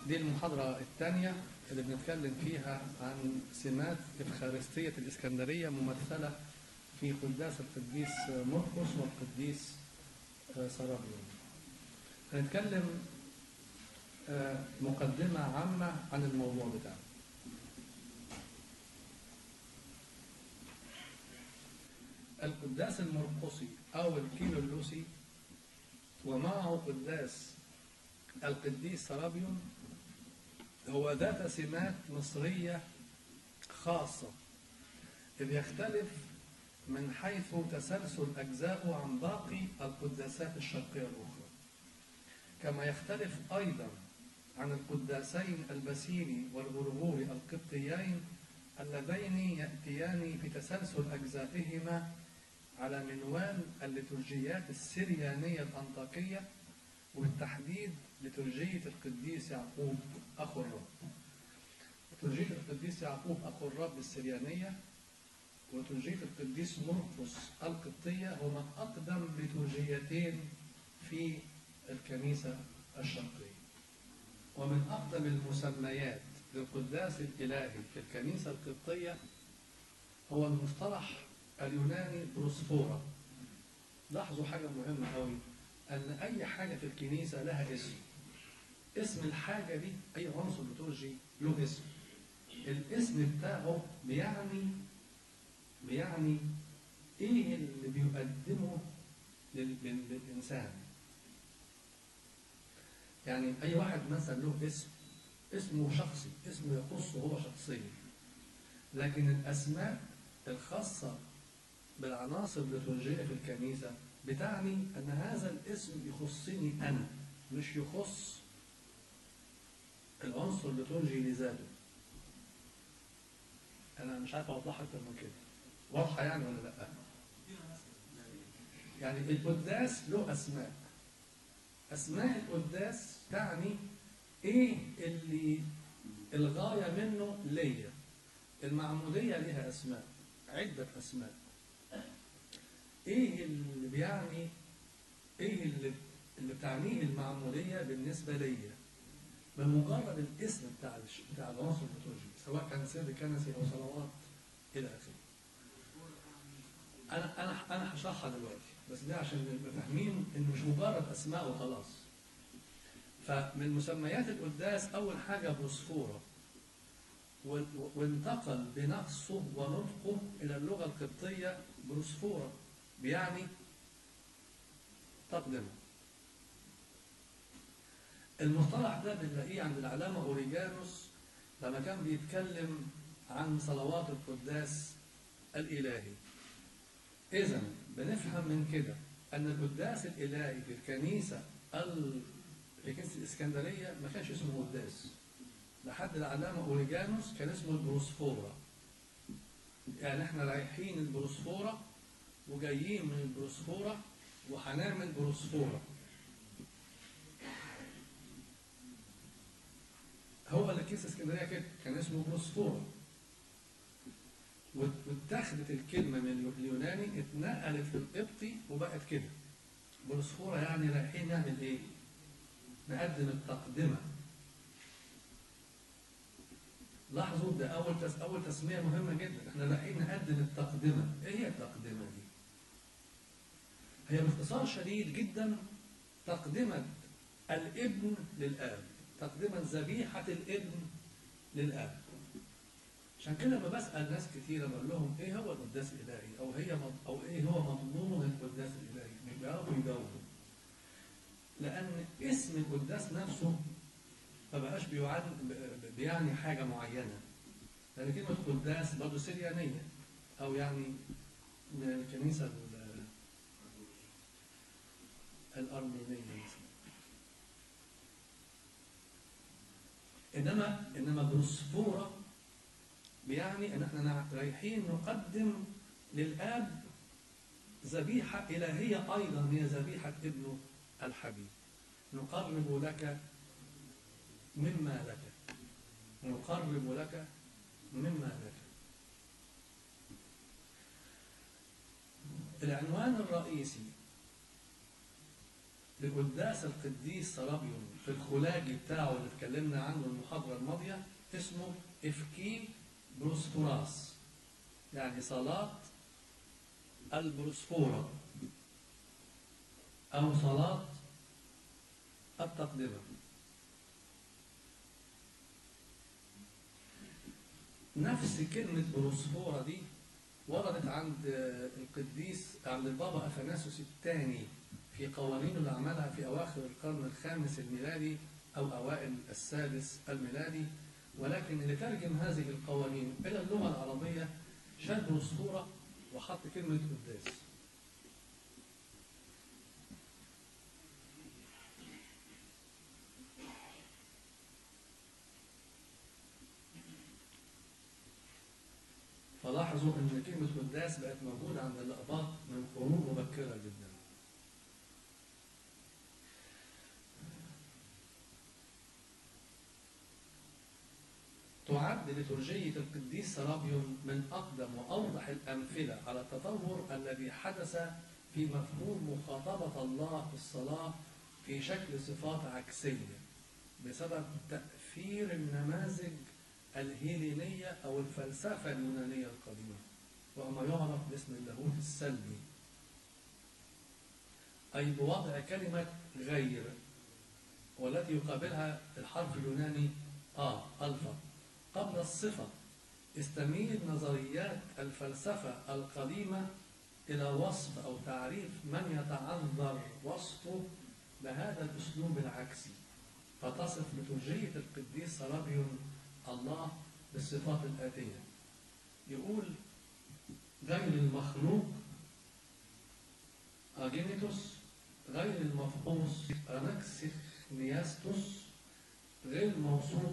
دي المحاضرة الثانية اللي بنتكلم فيها عن سمات إفخارستية الإسكندرية ممثلة في قداس القديس مرقس والقديس سرابيون هنتكلم مقدمة عامة عن الموضوع بتاعنا القداس المرقسي أو الكيلولوسي ومعه قداس القديس سرابيون هو ذات سمات مصرية خاصة إذ يختلف من حيث تسلسل أجزاؤه عن باقي القداسات الشرقية الأخرى كما يختلف أيضا عن القداسين البسيني والغرغوري القبطيين اللذين يأتيان في تسلسل أجزائهما على منوال الليتورجيات السريانية الأنطاكية وبالتحديد لترجية القديس يعقوب أخو الرب ترجية القديس يعقوب أخو الرب السريانية وترجية القديس مرقس القبطية هما أقدم لترجيتين في الكنيسة الشرقية ومن أقدم المسميات للقداس الإلهي في الكنيسة القبطية هو المصطلح اليوناني بروسفورا لاحظوا حاجة مهمة قوي أن أي حاجة في الكنيسة لها اسم اسم الحاجة دي أي عنصر ليتورجي له اسم الاسم بتاعه بيعني بيعني إيه اللي بيقدمه للإنسان يعني أي واحد مثلا له اسم اسمه شخصي اسمه يخصه هو شخصيا لكن الأسماء الخاصة بالعناصر الليتورجية في الكنيسة بتعني أن هذا الاسم يخصني أنا مش يخص العنصر الليتورجي لذاته أنا مش عارف أوضحها أكتر من كده واضحة يعني ولا لأ؟ يعني القداس له أسماء أسماء القداس تعني إيه اللي الغاية منه ليا المعمودية لها أسماء عدة أسماء ايه اللي بيعني ايه اللي اللي بتعنيه المعموديه بالنسبه ليا بمجرد الاسم بتاع بتاع العنصر الليتورجي سواء كان سر كنسي او صلوات الى اخره انا انا انا هشرحها دلوقتي بس ده عشان نبقى فاهمين ان مش مجرد اسماء وخلاص فمن مسميات القداس اول حاجه بروسفوره وانتقل بنقصه ونطقه الى اللغه القبطيه بروسفوره بيعني تقدمه المصطلح ده بنلاقيه عند العلامة أوريجانوس لما كان بيتكلم عن صلوات القداس الإلهي إذا بنفهم من كده أن القداس الإلهي في الكنيسة في كنيسة الإسكندرية ما كانش اسمه قداس لحد العلامة أوريجانوس كان اسمه البروسفورا يعني احنا رايحين البروسفورا وجايين من البروسفورة وهنعمل بروسفورة هو اللي كيس اسكندريه كده كان اسمه بروسفورة واتخذت الكلمة من اليوناني اتنقلت في القبطي وبقت كده بروسفورة يعني رايحين نعمل ايه؟ نقدم التقدمة لاحظوا ده أول تس... أول تسمية مهمة جدا احنا رايحين نقدم التقدمة ايه هي التقدمة دي؟ هي باختصار شديد جدا تقدمة الابن للآب تقدمة ذبيحة الابن للآب عشان كده لما بسأل ناس كتيرة بقول لهم ايه هو القداس الإلهي او هي مض... او ايه هو مضمون القداس الإلهي مش بيعرفوا يجاوبوا لأن اسم القداس نفسه ما بقاش بيعني حاجة معينة لأن كلمة قداس برضه سريانية أو يعني من الكنيسة الأرمينية مثلا إنما إنما بروسفورة بيعني إن إحنا رايحين نقدم للآب ذبيحة إلهية أيضا هي ذبيحة ابنه الحبيب نقرب لك مما لك نقرب لك مما لك العنوان الرئيسي لقداس القديس سرابيون في الخلاجي بتاعه اللي اتكلمنا عنه المحاضرة الماضية اسمه إفكي بروسفوراس يعني صلاة البروسفورة أو صلاة التقدمة نفس كلمة بروسفورة دي وردت عند القديس عند البابا أثناسوس الثاني في قوانين اللي عملها في أواخر القرن الخامس الميلادي أو أوائل السادس الميلادي ولكن اللي ترجم هذه القوانين إلى اللغة العربية شال بروسفورة وحط كلمة قداس فلاحظوا ان كلمة قداس بقت موجودة عند الأقباط من قرون مبكرة جدا. تعد لترجية القديس سرابيون من أقدم وأوضح الأمثلة على التطور الذي حدث في مفهوم مخاطبة الله في الصلاة في شكل صفات عكسية بسبب تأثير النماذج الهيلينية أو الفلسفة اليونانية القديمة وهو ما يعرف باسم اللاهوت السلبي أي بوضع كلمة غير والتي يقابلها الحرف اليوناني آ ألفا قبل الصفة استميل نظريات الفلسفة القديمة إلى وصف أو تعريف من يتعذر وصفه بهذا الأسلوب العكسي فتصف لترجية القديس سرابيون الله بالصفات الآتية يقول غير المخلوق أجينيتوس غير المفحوص أنكسخ نياستوس غير موصوف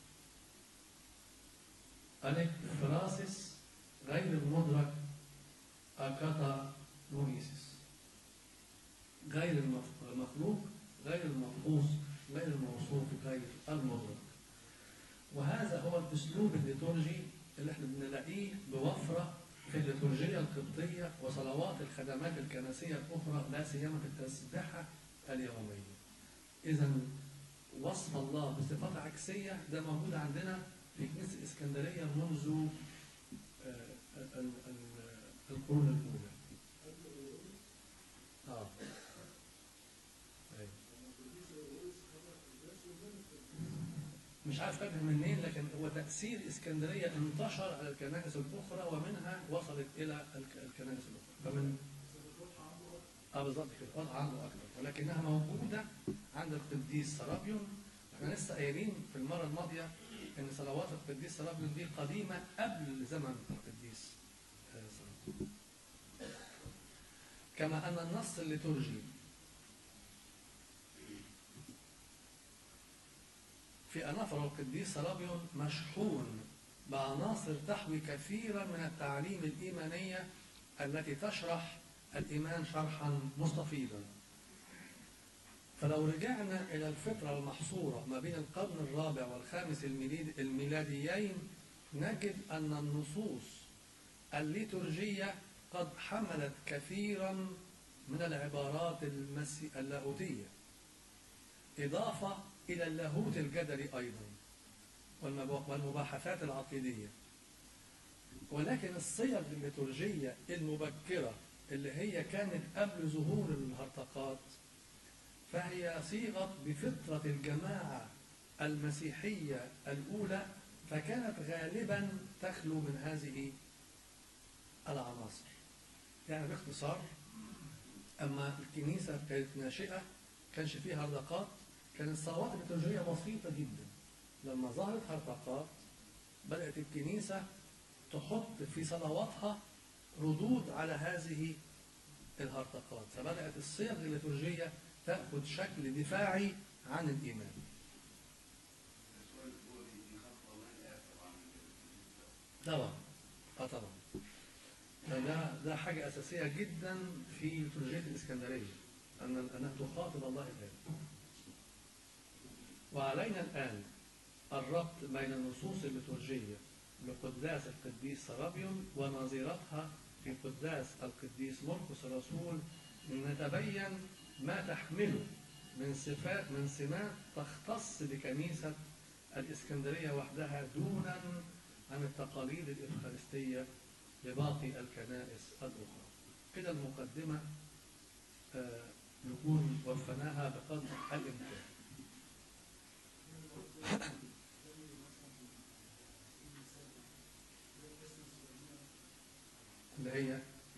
ألكفراسيس غير المدرك أكاتا نويسيس غير المخلوق غير المفحوص غير الموصوف غير المدرك وهذا هو الاسلوب الليتورجي اللي احنا بنلاقيه بوفره في الليتورجيه القبطيه وصلوات الخدمات الكنسيه الاخرى لا سيما في التسبحه اليوميه. اذا وصف الله بصفات عكسيه ده موجود عندنا في كنيسه الاسكندريه منذ القرون الاولى. اه مش عارف جابها منين لكن هو تأثير اسكندرية انتشر على الكنائس الأخرى ومنها وصلت إلى الكنائس الأخرى فمن اه بالظبط كده وضع عنده أكثر ولكنها موجودة عند القديس سرابيون احنا لسه قايلين في المرة الماضية إن صلوات القديس سرابيون دي قديمة قبل زمن القديس سرابيون كما أن النص الليتورجي في أنافر القديس سرابيون مشحون بعناصر تحوي كثيرا من التعاليم الإيمانية التي تشرح الإيمان شرحا مستفيضا فلو رجعنا إلى الفترة المحصورة ما بين القرن الرابع والخامس الميلاديين نجد أن النصوص الليتورجية قد حملت كثيرا من العبارات اللاهوتية إضافة إلى اللاهوت الجدلي أيضا والمباحثات العقيدية ولكن الصيغ الليتورجية المبكرة اللي هي كانت قبل ظهور الهرطقات فهي صيغت بفطرة الجماعة المسيحية الأولى فكانت غالبا تخلو من هذه العناصر يعني باختصار أما الكنيسة كانت ناشئة كانش فيها هرطقات كانت الصلوات الليتورجية بسيطة جدا لما ظهرت هرطقات بدأت الكنيسة تحط في صلواتها ردود على هذه الهرطقات فبدأت الصيغ الليتورجية تأخذ شكل دفاعي عن الإيمان طبعا اه طبعا ده ده حاجة أساسية جدا في ليتورجية الإسكندرية أن أنها تخاطب الله الآن وعلينا الآن الربط بين النصوص الليتورجية لقداس القديس سرابيون ونظيرتها في قداس القديس مرقس الرسول نتبين ما تحمله من صفات من سمات تختص بكنيسة الإسكندرية وحدها دونا عن التقاليد الإفخارستية لباقي الكنائس الأخرى كده المقدمة آه، نكون وفناها بقدر الإمكان اللي هي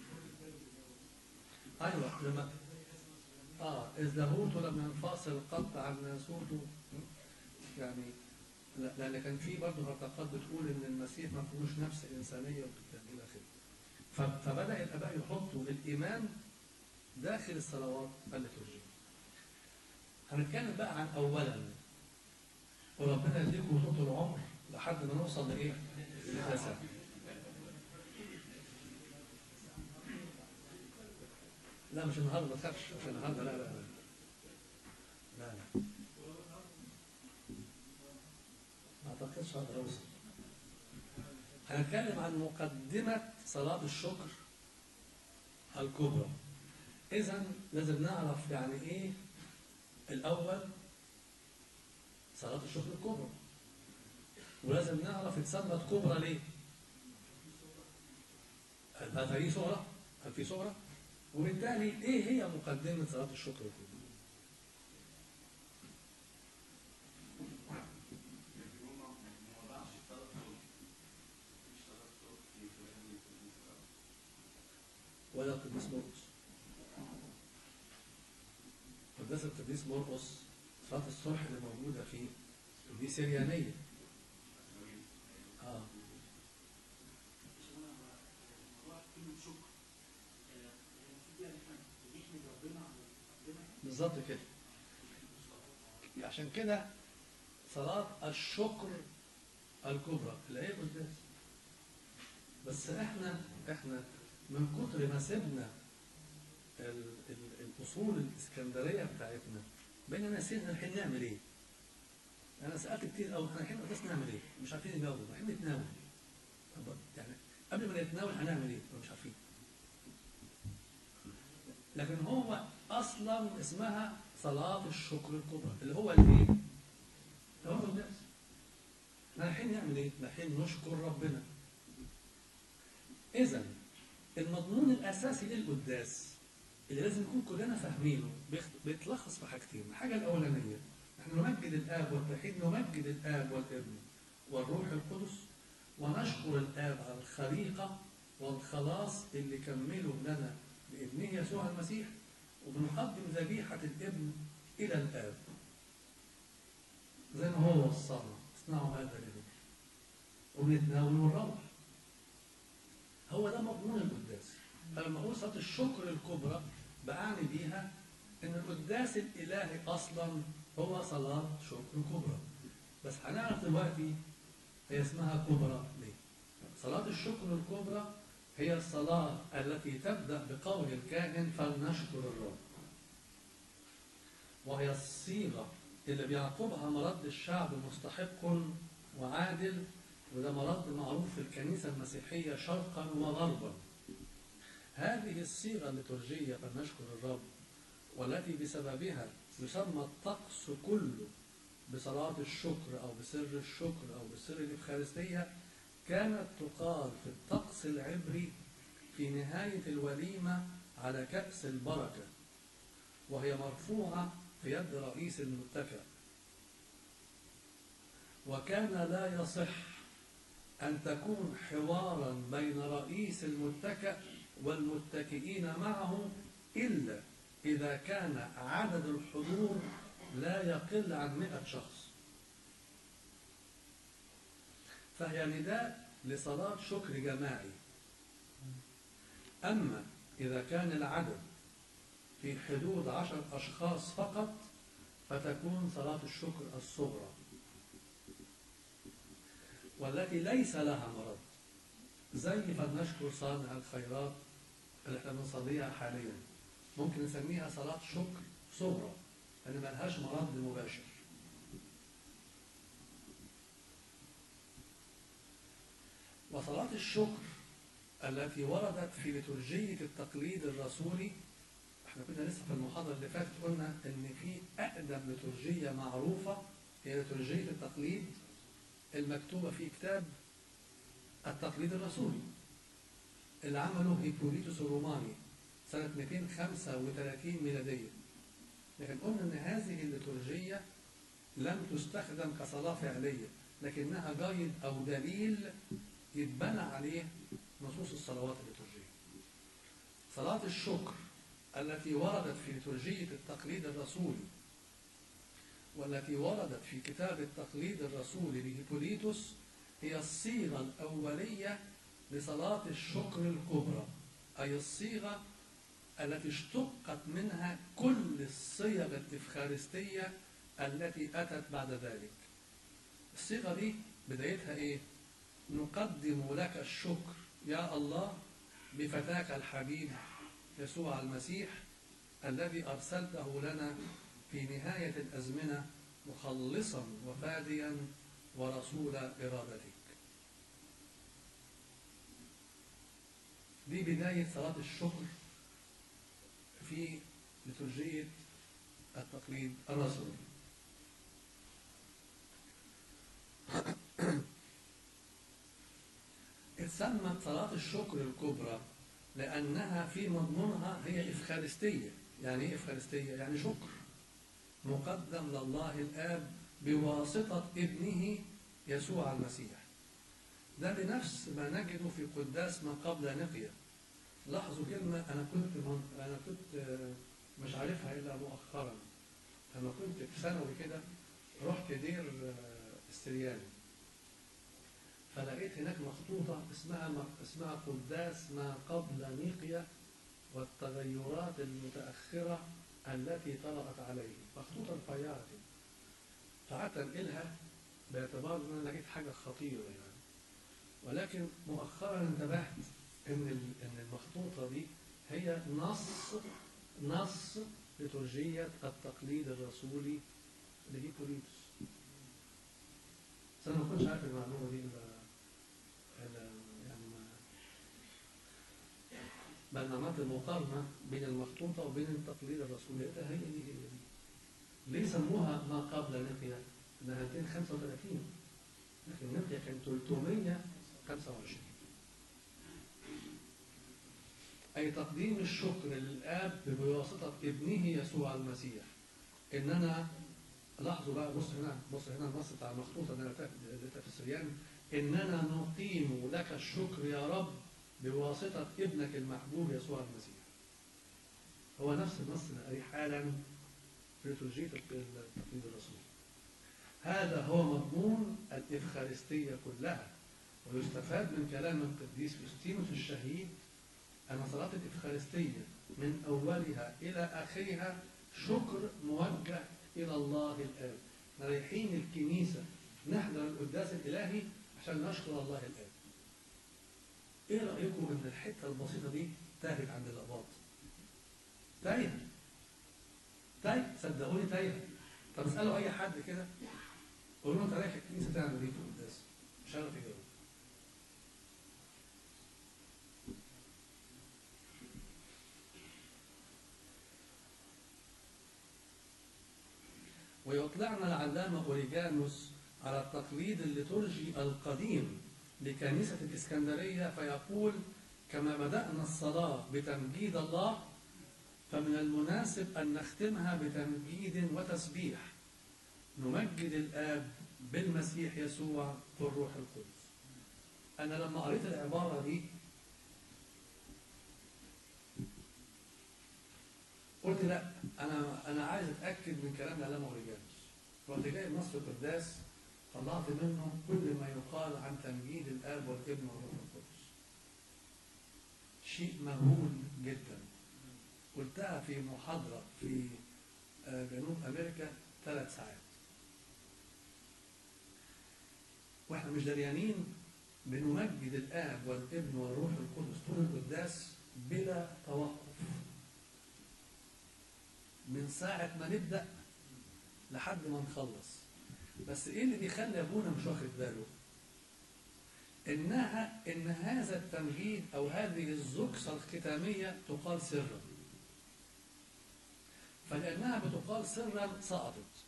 ايوه لما اه اذ لاهوته لم ينفصل قط عن ناسوته يعني لا- لان كان في برضه هرطقات بتقول ان المسيح ما فيهوش نفس انسانيه وبتاع الى اخره ف- فبدا الاباء يحطوا الايمان داخل الصلوات الليتورجيه هنتكلم بقى عن اولا وربنا يديكم طول العمر لحد ما نوصل لايه؟ للتسامح لا مش النهارده ما تخافش مش النهارده لا لا لا لا لا ما اعتقدش هقدر اوصل هنتكلم عن مقدمة صلاة الشكر الكبرى إذا لازم نعرف يعني إيه الأول صلاة الشكر الكبرى ولازم نعرف اتسمت كبرى ليه هل في صغرى هل في صغرى وبالتالي ايه هي مقدمة صلاة الشكر الكبرى ولا القديس مرقس قداس القديس مرقس صلاة الصبح اللي موجودة فيه دي سريانية اه بالظبط كده عشان كده صلاة الشكر الكبرى اللي هي قداس بس احنا احنا من كتر ما سيبنا ال- ال- الاصول الاسكندريه بتاعتنا بقينا ناسيين الحين نعمل ايه؟ انا سالت كتير قوي احنا الحين قداس نعمل ايه؟ مش عارفين نجاوب الحين نتناول طب يعني قبل ما نتناول هنعمل ايه؟ مش عارفين لكن هو اصلا اسمها صلاه الشكر الكبرى اللي هو الايه؟ اللي هو الناس احنا الحين نعمل ايه؟ الحين نشكر ربنا اذا المضمون الاساسي للقداس اللي لازم نكون كلنا فاهمينه بيخ- بيتلخص في حاجتين الحاجه الاولانيه احنا نمجد الاب والتوحيد نمجد الاب والابن والروح القدس ونشكر الاب على الخليقه والخلاص اللي كمله لنا بابنه يسوع المسيح وبنقدم ذبيحه الابن الى الاب زي ما هو وصانا اصنعوا هذا لذكر وبنتناول ونروح هو ده مضمون القداس فلما اقول صلاه الشكر الكبرى بعني بيها ان القداس الالهي اصلا هو صلاه شكر كبرى بس هنعرف دلوقتي هي اسمها كبرى ليه صلاه الشكر الكبرى هي الصلاه التي تبدا بقول الكاهن فلنشكر الرب وهي الصيغه اللي بيعقبها مرد الشعب مستحق وعادل وده مرد معروف في الكنيسة المسيحية شرقا وغربا هذه الصيغة الليتورجية فلنشكر الرب والتي بسببها يسمى الطقس كله بصلاة الشكر أو بسر الشكر أو بسر الإفخارستية كانت تقال في الطقس العبري في نهاية الوليمة على كأس البركة وهي مرفوعة في يد رئيس المتكئ وكان لا يصح أن تكون حوارا بين رئيس المتكئ والمتكئين معه إلا إذا كان عدد الحضور لا يقل عن مئة شخص فهي نداء لصلاة شكر جماعي أما إذا كان العدد في حدود عشر أشخاص فقط فتكون صلاة الشكر الصغرى والتي ليس لها مرض زي فلنشكر صانع الخيرات اللي احنا بنصليها حاليا ممكن نسميها صلاة شكر صغرى لأن ملهاش مرض مباشر وصلاة الشكر التي وردت في لترجية التقليد الرسولي احنا كنا لسه في المحاضرة اللي فاتت قلنا ان في اقدم ليتورجية معروفة هي ليتورجية التقليد المكتوبة في كتاب التقليد الرسولي اللي عمله هيبوليتوس الروماني سنة 235 ميلادية لكن قلنا ان هذه الليتورجية لم تستخدم كصلاة فعلية لكنها جايد او دليل يتبنى عليه نصوص الصلوات الليتورجية صلاة الشكر التي وردت في ليتورجية التقليد الرسولي والتي وردت في كتاب التقليد الرسولي لهيبوليتوس هي الصيغة الأولية لصلاة الشكر الكبرى أي الصيغة التي اشتقت منها كل الصيغ الإفخارستية التي أتت بعد ذلك الصيغة دي بدايتها إيه؟ نقدم لك الشكر يا الله بفتاك الحبيب يسوع المسيح الذي أرسلته لنا في نهاية الأزمنة مخلصا وفاديا ورسول إرادتك دي بداية صلاة الشكر في لترجية التقليد الرسولي اتسمت صلاة الشكر الكبرى لأنها في مضمونها هي إفخارستية يعني إيه إفخارستية؟ يعني شكر مقدم لله الآب بواسطة ابنه يسوع المسيح ده بنفس ما نجده في قداس ما قبل نقية لاحظوا كلمة أنا كنت من أنا كنت مش عارفها إلا مؤخرا لما كنت في ثانوي كده رحت دير استرياني فلقيت هناك مخطوطة اسمها اسمها قداس ما قبل نيقيا والتغيرات المتأخرة التي طرأت عليه مخطوطة رفيعة فقعدت أنقلها باعتبار إن أنا لقيت حاجة خطيرة يعني ولكن مؤخرا انتبهت إن ان المخطوطة دي هي نص نص لترجية التقليد الرسولي لهيبوليتوس بس أنا ما كنتش عارف المعلومة دي إلا يعني ما بل عملت المقارنة بين المخطوطة وبين التقليد الرسولي ده هي دي هي دي ليه سموها ما قبل نقيا؟ إنها 235 لكن نقيا كان 325 أي تقديم الشكر للآب بواسطة ابنه يسوع المسيح إننا لاحظوا بقى بص هنا بص هنا النص بتاع المخطوطة اللي لقيتها في السريان إننا نقيم لك الشكر يا رب بواسطة ابنك المحبوب يسوع المسيح هو نفس النص اللي قريه حالا في ليتورجية التقليد الرسولي هذا هو مضمون الإفخارستية كلها ويستفاد من كلام القديس يوستينوس الشهيد أن صلاة الإفخارستية من أولها إلى آخرها شكر موجه إلى الله الآب رايحين الكنيسة نحضر القداس الإلهي عشان نشكر الله الآب إيه رأيكم إن الحتة البسيطة دي تاهت عند الأباط تايهة تايهة صدقوني تايهة طب اسألوا أي حد كده قولوا له أنت رايح الكنيسة تعمل إيه في القداس مش عارف يجاوب ويطلعنا العلامة أوريجانوس على التقليد الليتورجي القديم لكنيسة الإسكندرية فيقول كما بدأنا الصلاة بتمجيد الله فمن المناسب أن نختمها بتمجيد وتسبيح نمجد الآب بالمسيح يسوع والروح القدس أنا لما قريت العبارة دي قلت لا أنا أنا عايز أتأكد من كلام العلامة أوريجانوس رحت جايب نص القداس طلعت منه كل ما يقال عن تمجيد الآب والابن والروح القدس شيء مهول جدا قلتها في محاضرة في جنوب أمريكا ثلاث ساعات واحنا مش دريانين بنمجد الآب والابن والروح القدس طول القداس بلا توقف من ساعة ما نبدأ لحد ما نخلص بس ايه اللي بيخلي ابونا مش واخد باله انها ان هذا التمجيد او هذه الزكسة الختامية تقال سرا فلأنها بتقال سرا سقطت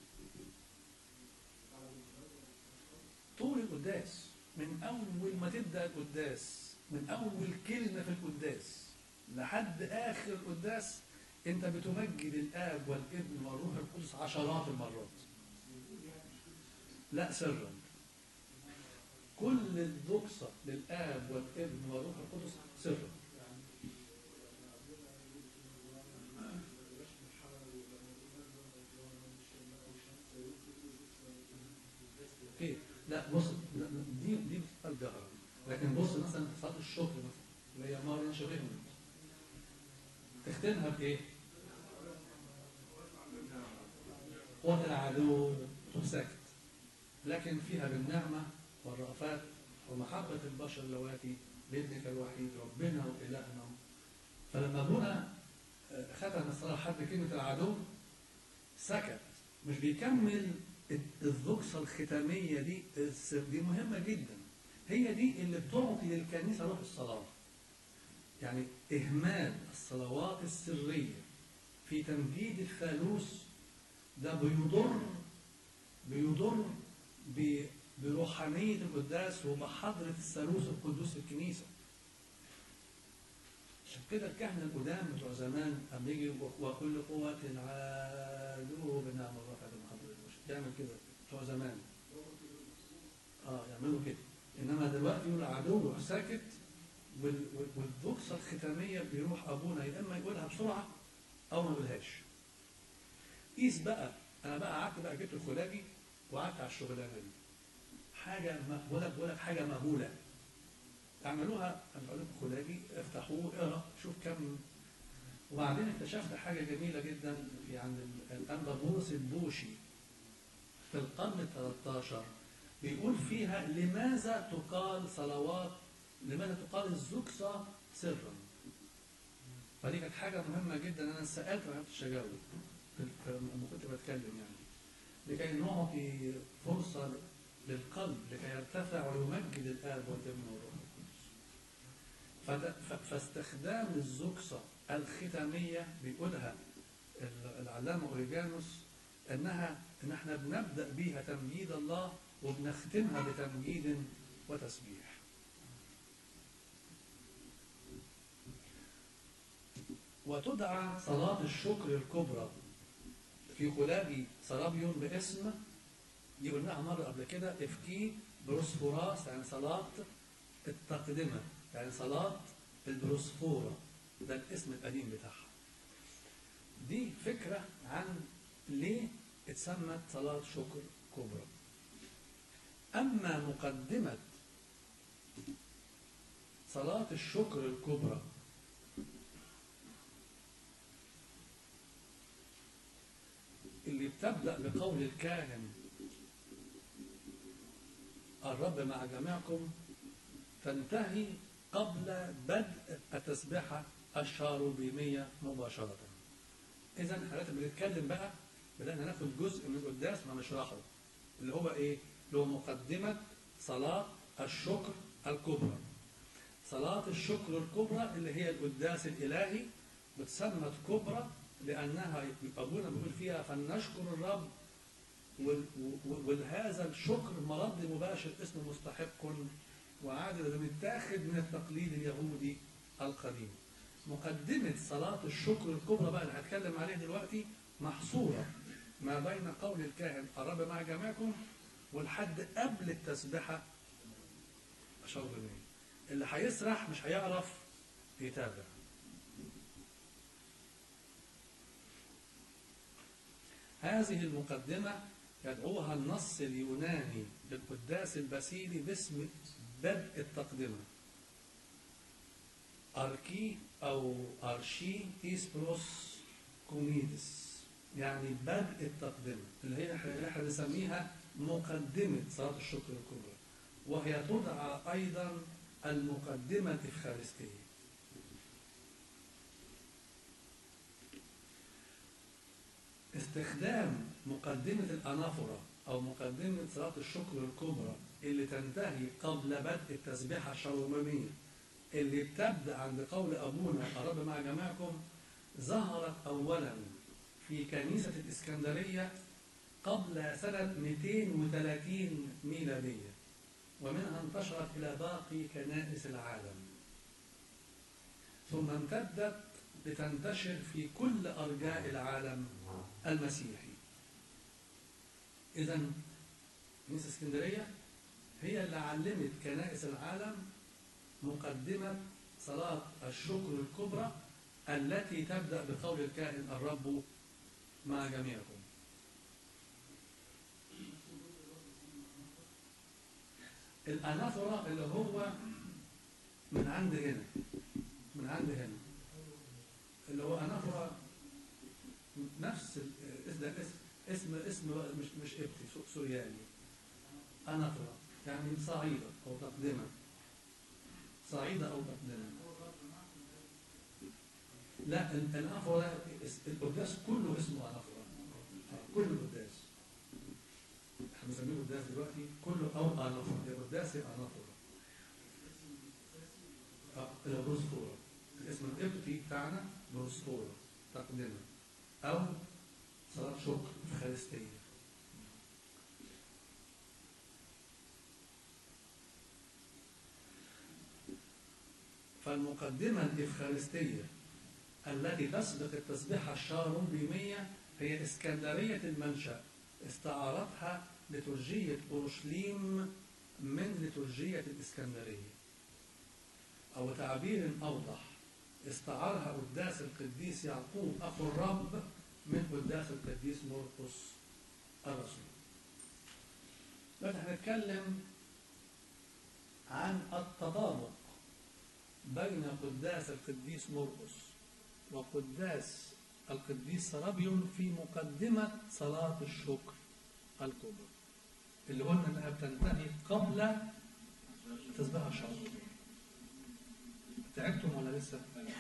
طول القداس من أول ما تبدأ القداس من أول كلمة في القداس لحد آخر القداس أنت بتمجد الآب والابن والروح القدس عشرات المرات لا سرا كل الدقصة للآب والابن والروح القدس سرا اوكي لا بص لا، دي دي بتبقى جهرة لكن بص مثلا في صلاه الشكر مثلا اللي هي ماريا شبهنا تختمها بايه؟ قوة العدو ساكت لكن فيها بالنعمة والرأفات ومحبة البشر اللواتي بابنك الوحيد ربنا وإلهنا فلما ابونا آه، ختم الصلاة حد كلمة العدو سكت مش بيكمل الذكسة الختامية دي الس- دي مهمة جدا هي دي اللي بتعطي للكنيسة روح الصلاة يعني إهمال الصلوات السرية في تمجيد الثالوث ده بيضر بيضر ب- بروحانية القداس وبحضرة الثالوث القدوس في الكنيسة عشان كده الكهنة القدام بتوع زمان أما يجي وكل قوة عالوا بنعم الرفع المحضر المشهد يعمل كده بتوع زمان اه يعملوا كده انما دلوقتي يقول عدو يروح ساكت وال- وال- والذكسة الختامية بيروح ابونا يا اما يقولها بسرعة او ما يقولهاش قيس بقى انا بقى قعدت بقى جبت الخلاجي وقعدت على الشغلانه دي حاجه م- بقول لك بقول لك حاجه مهوله اعملوها انا بقول لكم خلاجي افتحوه اقرا شوف كم وبعدين اكتشفت حاجه جميله جدا في عند ال- الانبا بولس البوشي في القرن ال 13 بيقول فيها لماذا تقال صلوات لماذا تقال الزكسة سرا فدي كانت حاجة مهمة جدا أنا سألت ما عرفتش أجاوب في- في- لما كنت بتكلم يعني لكي نعطي فرصة للقلب لكي يرتفع ويمجد الآب والابن والروح القدس فد- ف- فاستخدام الزكسة الختامية بيقولها ال- العلامة أوريجانوس أنها إن احنا بنبدأ بيها تمجيد الله وبنختمها بتمجيد وتسبيح وتدعى صلاة الشكر الكبرى في خلاجي سرابيون باسم دي قلناها مرة قبل كده افكي بروسفوراس يعني صلاة التقدمة يعني صلاة البروسفورة ده الاسم القديم بتاعها دي فكرة عن ليه اتسمت صلاة شكر كبرى أما مقدمة صلاة الشكر الكبرى اللي بتبدأ بقول الكاهن الرب مع جميعكم تنتهي قبل بدء التسبيحة الشاروبيمية مباشرة إذا احنا دلوقتي بنتكلم بقى بدأنا ناخد جزء من القداس ما نشرحه اللي هو إيه؟ اللي هو مقدمة صلاة الشكر الكبرى صلاة الشكر الكبرى اللي هي القداس الإلهي بتسمى كبرى لأنها أبونا بيقول فيها فلنشكر الرب وال- و- ولهذا الشكر مرد مباشر اسمه مستحق وعادل ده متاخد من التقليد اليهودي القديم مقدمة صلاة الشكر الكبرى بقى اللي هتكلم عليه دلوقتي محصورة ما بين قول الكاهن الرب مع جميعكم والحد قبل التسبحة أشار بالمية اللي هيسرح مش هيعرف يتابع هذه المقدمة يدعوها النص اليوناني للقداس البسيلي باسم بدء التقدمة أركي أو أرشي إسبروس كوميدس يعني بدء التقدمة اللي هي اللي احنا بنسميها مقدمة صلاة الشكر الكبرى وهي تدعى أيضا المقدمة الإفخارستية استخدام مقدمة الأنافورة أو مقدمة صلاة الشكر الكبرى اللي تنتهي قبل بدء التسبيحة الشرومانية اللي بتبدأ عند قول أبونا الرب مع جماعكم ظهرت أولا في كنيسة الإسكندرية قبل سنة 230 ميلادية ومنها انتشرت إلى باقي كنائس العالم ثم امتدت لتنتشر في كل أرجاء العالم المسيحي إذا كنيسة اسكندرية هي اللي علمت كنائس العالم مقدمة صلاة الشكر الكبرى التي تبدأ بقول الكاهن الرب مع جميعكم الأناثرة اللي هو من عند هنا من عند هنا اللي هو أناثرة نفس ال- اسم اسم اسم اسم مش مش ابتي سو- سورياني أناثرة يعني صعيدة أو تقدمة صعيدة أو تقدمة لا ال- الأناثرة ده اس- القداس كله اسمه أناثرة آه، كل القداس احنا بنسميه قداس دلوقتي كله او انافورا يا قداس يا انافورا اه البروسفورا الاسم القبطي بتاعنا بروسفورا تقدمه او صلاه شكر افخارستيه فالمقدمه الافخارستيه التي تسبق التسبيحه الشاروبيميه هي اسكندريه المنشأ استعارتها لترجية أورشليم من لترجية الإسكندرية أو تعبير أوضح استعارها قداس القديس يعقوب أخو الرب من قداس القديس مرقس الرسول دلوقتي هنتكلم عن التطابق بين قداس القديس مرقس وقداس القديس سرابيون في مقدمة صلاة الشكر الكبرى اللي قلنا انها بتنتهي قبل تسبيح الشهر تعبتم ولا لسه؟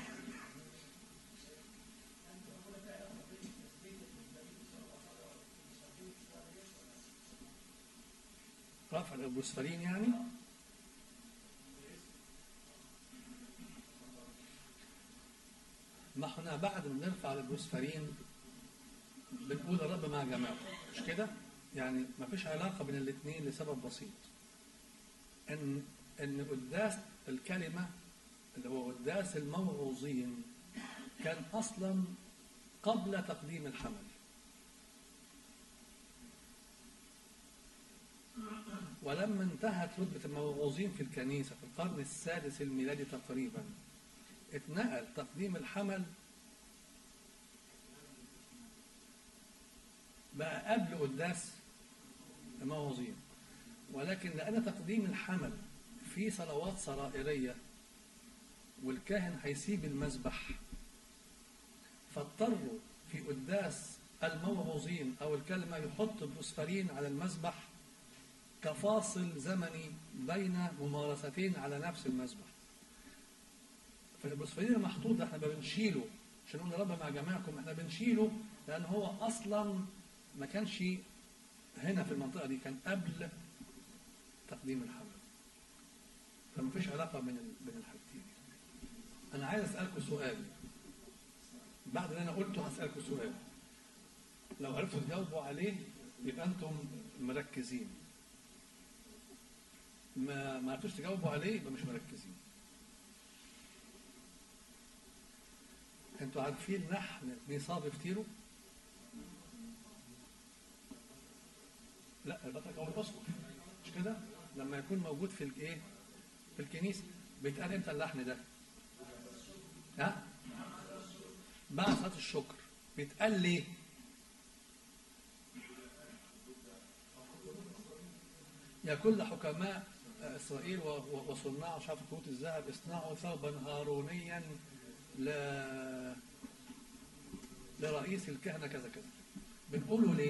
رفع البوسفرين يعني ما احنا بعد ما نرفع البوسفرين بنقول الرب مع جماعته مش كده؟ يعني ما فيش علاقة بين الاثنين لسبب بسيط ان ان قداس الكلمة اللي هو قداس الموعوظين كان اصلا قبل تقديم الحمل ولما انتهت رتبة الموعوظين في الكنيسة في القرن السادس الميلادي تقريبا اتنقل تقديم الحمل بقى قبل قداس الموعظين ولكن لأن تقديم الحمل في صلوات سرائرية والكاهن هيسيب المذبح فاضطروا في قداس الموعظين أو الكلمة يحط البوسفرين على المذبح كفاصل زمني بين ممارستين على نفس المذبح فالبوسفرين المحطوط ده احنا ما بنشيله عشان نقول رب مع جماعكم احنا بنشيله لأن هو أصلا ما كانش هنا في المنطقة دي كان قبل تقديم الحمل فما فيش علاقة بين ال- بين الحاجتين أنا عايز أسألكم سؤال بعد اللي أنا قلته هسألكم سؤال لو عرفتوا تجاوبوا عليه يبقى أنتم مركزين ما ما عرفتوش تجاوبوا عليه يبقى مش مركزين انتوا عارفين نحن نصاب فتيرو لا البطرك او الاسقف مش كده لما يكون موجود في الايه في الكنيسه بيتقال امتى اللحن ده ها بعد صلاه الشكر بيتقال ليه يا كل حكماء اسرائيل و- و- وصناع شعب كروت الذهب اصنعوا ثوبا هارونيا ل لرئيس الكهنه كذا كذا بنقوله ليه؟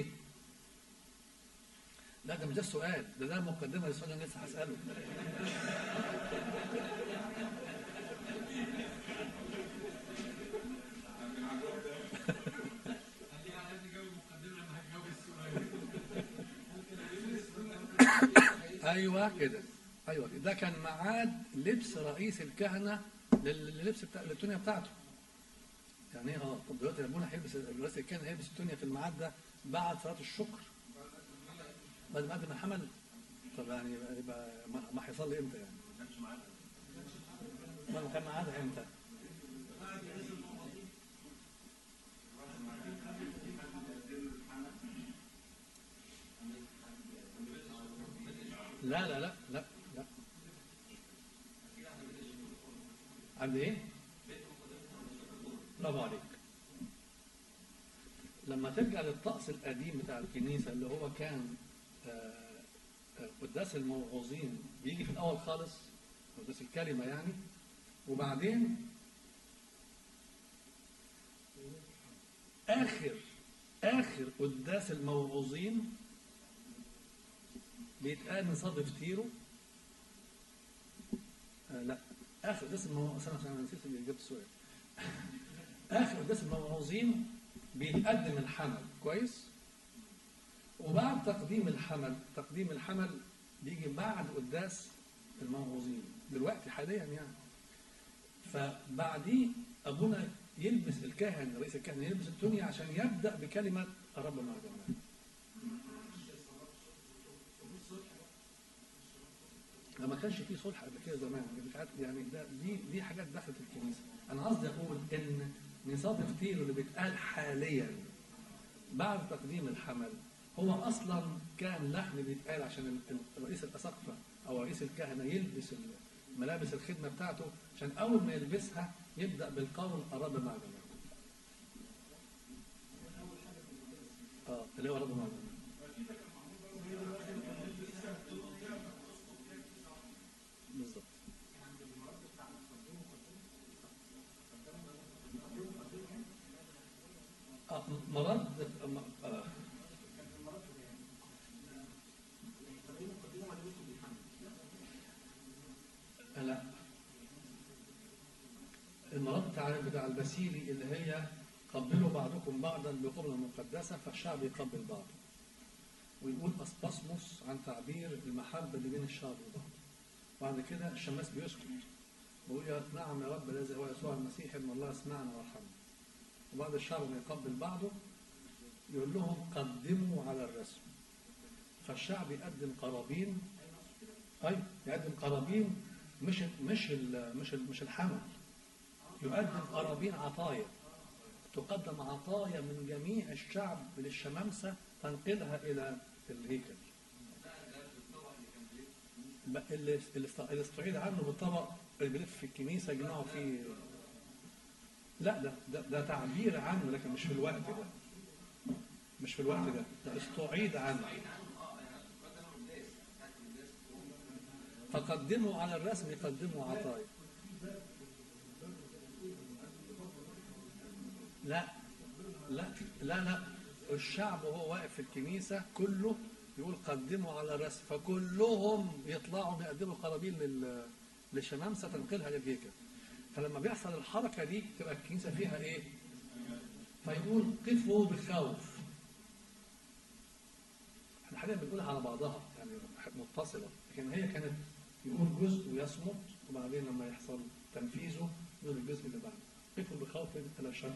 لا ده مش ده السؤال ده ده مقدمه للسؤال اللي أنا لسه هساله ايوه كده ايوه كده ده كان ميعاد لبس رئيس الكهنه لل- للبس بتاع للتونيا بتاعته يعني ايه اه طب دلوقتي ابونا هيلبس دلوقتي كان هيلبس الدنيا في الميعاد ده بعد صلاه الشكر بعد ما قدم الحمل طب يعني يبقى, يبقى ما, ما هيصلي امتى يعني؟ ما كان ميعادها امتى؟ لا لا لا لا لا عند ايه؟ برافو عليك لما ترجع للطقس القديم بتاع الكنيسة اللي هو كان آه، آه، قداس الموعوظين بيجي في الأول خالص قداس الكلمة يعني وبعدين آخر آخر قداس الموعوظين بيتقال نصاب فتيره آه لا آخر قداس الموعوظين أنا نسيت اللي جبت السؤال آخر قداس الموعوظين بيتقدم الحمل كويس وبعد تقديم الحمل تقديم الحمل بيجي بعد قداس الموعوظين دلوقتي حاليا يعني فبعديه ابونا يلبس الكاهن رئيس الكهنه يلبس التونيا عشان يبدا بكلمه الرب مع جماعه ما كانش فيه صلح قبل كده زمان يعني ده دي دي حاجات دخلت الكنيسه انا قصدي اقول ان نصاب الفتيل اللي بيتقال حاليا بعد تقديم الحمل هو اصلا كان لحن بيتقال عشان رئيس الاساقفه او رئيس الكهنه يلبس ملابس الخدمه بتاعته عشان اول ما يلبسها يبدا بالقول الرب مع جماعه. اه اللي هو الرب مع جماعه. بالظبط. آه مرض آه لا المرض بتاع بتاع البسيلي اللي هي قبلوا بعضكم بعضا بقبلة مقدسة فالشعب يقبل بعضه ويقول أسباسموس عن تعبير المحبة اللي بين الشعب وبعض بعد كده الشماس بيسكت بيقول يا نعم يا رب الذي هو يسوع المسيح ابن الله اسمعنا وارحمنا وبعد الشعب ما يقبل بعضه يقول لهم قدموا على الرسم فالشعب يقدم قرابين اي يقدم قرابين مش مش مش مش الحمل يقدم قرابين عطايا تقدم عطايا من جميع الشعب للشمامسة تنقلها إلى الهيكل اللي اللي استعيد عنه بالطبق اللي بيلف في الكنيسة يجمعوا فيه لا ده, ده ده تعبير عنه لكن مش في الوقت ده مش في الوقت ده ده استعيد عنه فقدموا على الرسم يقدموا عطايا لا لا لا لا الشعب وهو واقف في الكنيسة كله يقول قدموا على الرسم فكلهم يطلعوا يقدموا قرابين لل للشمامسة تنقلها للهيكل فلما بيحصل الحركة دي تبقى الكنيسة فيها ايه؟ فيقول قفوا بخوف احنا حاليا بنقولها على بعضها يعني متصلة لكن هي كانت يقول جزء ويصمت وبعدين لما يحصل تنفيذه يقول الجزء اللي بعده قفوا بخوف لا شك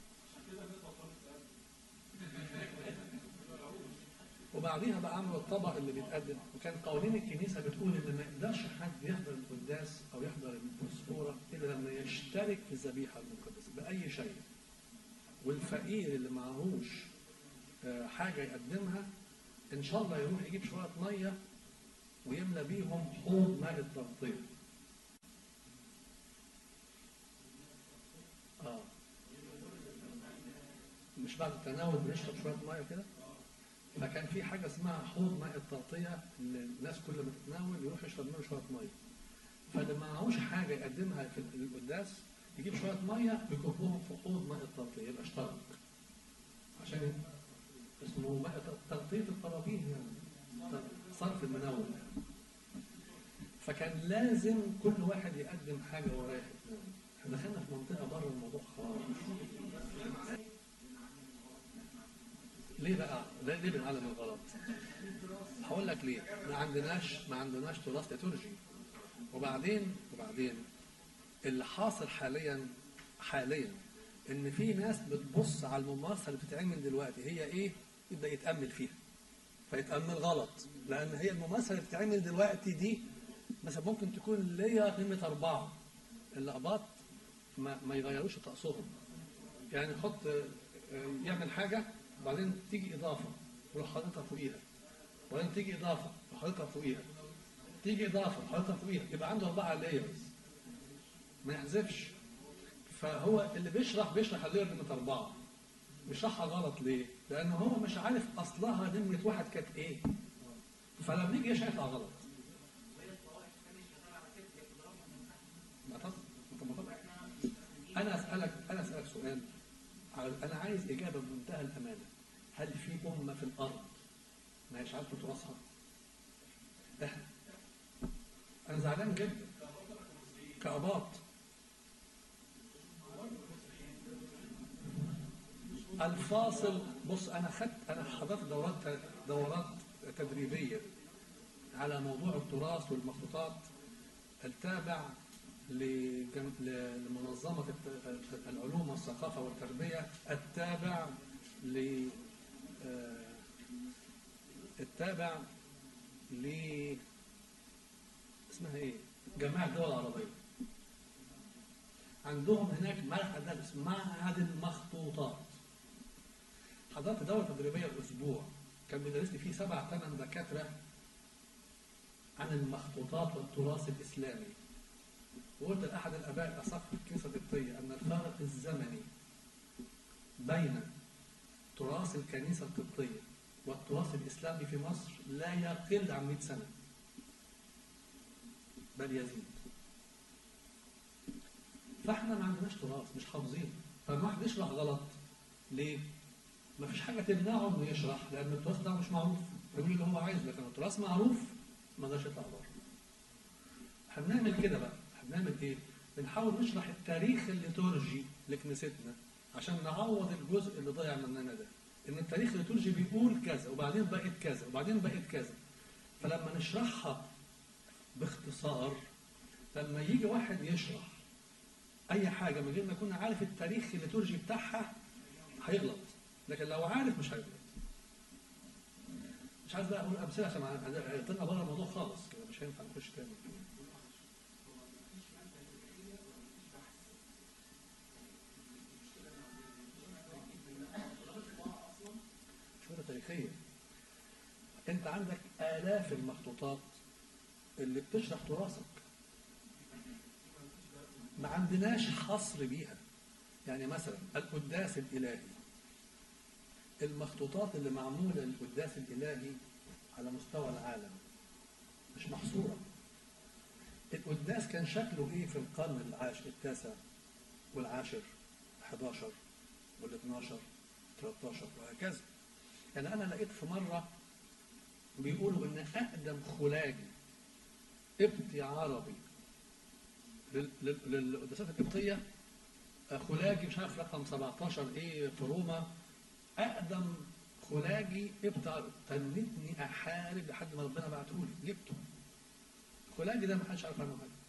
وبعديها بقى عملوا الطبق اللي بيتقدم وكان قوانين الكنيسه بتقول ان ما يقدرش حد يحضر القداس او يحضر الاسطوره الا لما يشترك في الذبيحه المقدسه باي شيء والفقير اللي معهوش حاجه يقدمها ان شاء الله يروح يجيب شويه ميه ويملى بيهم حوض ماء التغطيه اه مش بعد التناول بنشرب شويه ميه كده فكان في حاجه اسمها حوض ماء التغطيه اللي الناس كل ما تتناول يروح يشرب منه شويه ميه فاللي معهوش حاجه يقدمها في القداس يجيب شويه ميه يكبهم في حوض ماء التغطيه يبقى اشترك عشان اسمه ماء تغطيه القرابين يعني صرف المناول يعني. فكان لازم كل واحد يقدم حاجه وراه احنا دخلنا في منطقه بره الموضوع خالص ليه بقى؟ ليه بنعلم الغلط؟ هقول لك ليه؟ ما عندناش ما عندناش تراث ليتورجي وبعدين وبعدين اللي حاصل حاليا حاليا ان في ناس بتبص على الممارسه اللي بتتعمل دلوقتي هي ايه يبدا يتامل فيها فيتامل غلط لان هي الممارسه اللي بتتعمل دلوقتي دي مثلا ممكن تكون ليا قيمه اربعه الاقباط ما, ما يغيروش طقسهم يعني يحط آه، يعمل حاجه وبعدين تيجي اضافه يروح حاططها فوقيها وبعدين تيجي اضافه يروح حاططها فوقيها تيجي اضافه حاططها فوقيها يبقى عنده اربعه لايرز ما يحذفش فهو اللي بيشرح بيشرح اللير نمرة أربعة بيشرحها غلط ليه؟ لأن هو مش عارف أصلها نمرة واحد كانت إيه فلما يجي شايفها غلط ما تص- أنت ما تص- أنا أسألك أنا أسألك سؤال على- أنا عايز إجابة بمنتهى الأمانة هل في أمة في الأرض ما هيش عارفة تراثها؟ إحنا أنا زعلان جدا كأباط الفاصل بص انا خدت انا حضرت دورات دورات تدريبيه على موضوع التراث والمخطوطات التابع لجم- ل- لمنظمه الت- العلوم والثقافه والتربيه التابع ل آه، التابع ل اسمها ايه؟ جماعه الدول العربيه عندهم هناك معهد اسمه معهد المخطوطات حضرت دورة تدريبية الأسبوع كان بيدرس لي فيه سبع ثمان دكاترة عن المخطوطات والتراث الإسلامي وقلت لأحد الآباء الأصح في الكنيسة القبطية أن الفارق الزمني بين تراث الكنيسة القبطية والتراث الإسلامي في مصر لا يقل عن 100 سنة بل يزيد فاحنا ما عندناش تراث مش حافظين فلما واحد يشرح غلط ليه؟ ما فيش حاجه تمنعه انه يشرح لان التراث ده مش معروف يقول اللي هو عايزه لكن التراث معروف ما قدرش يطلع بره. احنا بنعمل كده بقى احنا بنعمل ايه؟ بنحاول نشرح التاريخ الليتورجي لكنيستنا عشان نعوض الجزء اللي ضايع مننا ده. ان التاريخ الليتورجي بيقول كذا وبعدين بقت كذا وبعدين بقت كذا. فلما نشرحها باختصار لما يجي واحد يشرح اي حاجه من غير ما يكون عارف التاريخ الليتورجي بتاعها هيغلط لكن لو عارف مش هيغلط مش عايز بقى اقول امثله عشان طلعنا بره الموضوع خالص كده مش هينفع نخش تاني شهرة تاريخية انت عندك آلاف المخطوطات اللي بتشرح تراثك ما عندناش حصر بيها يعني مثلا القداس الإلهي المخطوطات اللي معمولة للقداس الإلهي على مستوى العالم مش محصورة القداس كان شكله ايه في القرن العاشر التاسع والعاشر 11 وال 12 13 وهكذا يعني انا لقيت في مره بيقولوا ان اقدم خلاجي قبطي عربي لل- لل- للقداسات القبطيه آه، خلاجي مش عارف رقم 17 ايه في روما اقدم خلاجي قبطي تنتني احارب لحد ما ربنا بعته لي جبته خلاجي ده ما حدش عارف عنه حاجه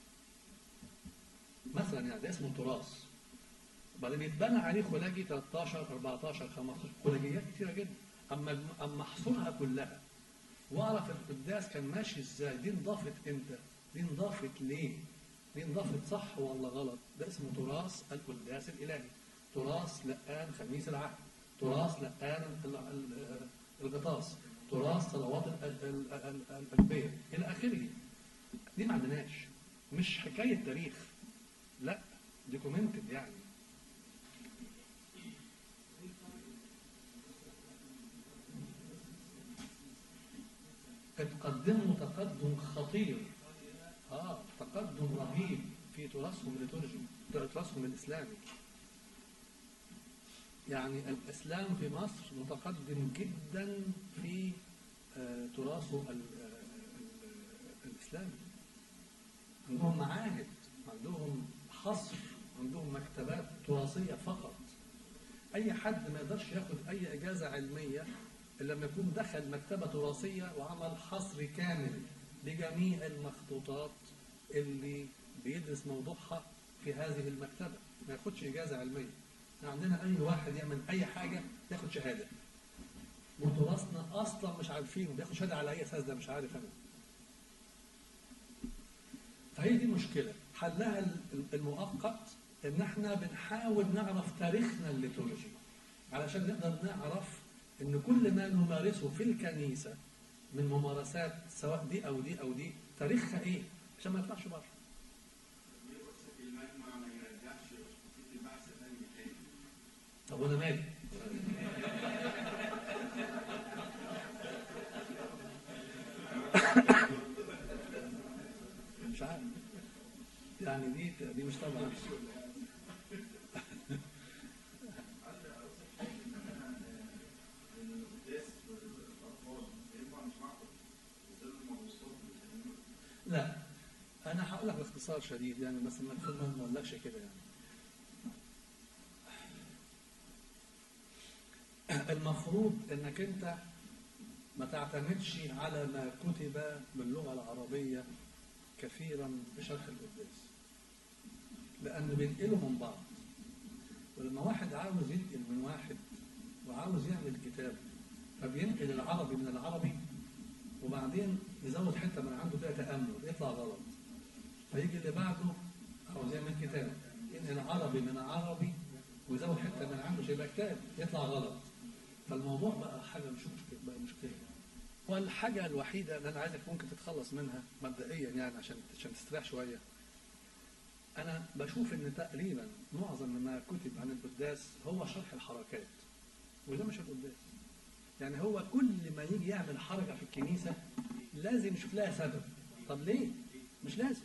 مثلا يعني ده اسمه تراث وبعدين يتبنى عليه خلاجي 13 14 15 خلاجيات كتيره جدا اما اما احصرها كلها واعرف القداس كان ماشي ازاي دي انضافت امتى دي انضافت ليه دي انضافت صح ولا غلط ده اسمه تراث القداس الالهي تراث لقان خميس العهد تراث لقان ال- ال- الغطاس تراث صلوات ال- ال- ال- ال- الأنبياء إلى آخره دي ما عندناش مش حكاية تاريخ لا دوكيومنتد يعني اتقدموا تقدم خطير اه تقدم رهيب في تراثهم الليتورجي تراثهم الاسلامي يعني الاسلام في مصر متقدم جدا في آه، تراثه ال- آه، ال- الاسلامي عندهم معاهد عندهم حصر عندهم مكتبات تراثيه فقط اي حد ما يقدرش ياخد اي اجازه علميه الا لما يكون دخل مكتبه تراثيه وعمل حصر كامل لجميع المخطوطات اللي بيدرس موضوعها في هذه المكتبه ما ياخدش اجازه علميه احنا عندنا اي واحد يعمل اي حاجه ياخد شهاده وتراثنا اصلا مش عارفينه بياخد شهاده على اي اساس ده مش عارف انا فهي دي مشكله حلها المؤقت ان احنا بنحاول نعرف تاريخنا الليتورجي علشان نقدر نعرف ان كل ما نمارسه في الكنيسه من ممارسات سواء دي او دي او دي تاريخها ايه عشان ما يطلعش بره طب وانا مالي مش عارف يعني دي دي مش طبعا لا انا هقول لك باختصار شديد يعني بس ما ما اقولكش كده يعني المفروض انك انت ما تعتمدش على ما كتب باللغه العربيه كثيرا بشرح القداس لان بينقلوا من بعض ولما واحد عاوز ينقل من واحد وعاوز يعمل كتاب فبينقل العربي من العربي وبعدين يزود حته من عنده فيها تامل يطلع غلط فيجي اللي بعده عاوز يعمل كتاب ينقل عربي من عربي ويزود حته من عنده يبقى كتاب يطلع غلط فالموضوع بقى حاجه مش مشكله بقى مشكله والحاجه الوحيده اللي انا عايزك ممكن تتخلص منها مبدئيا يعني عشان عشان تستريح شويه انا بشوف ان تقريبا معظم ما كتب عن القداس هو شرح الحركات وده مش القداس يعني هو كل ما يجي يعمل حركه في الكنيسه لازم يشوف لها سبب طب ليه مش لازم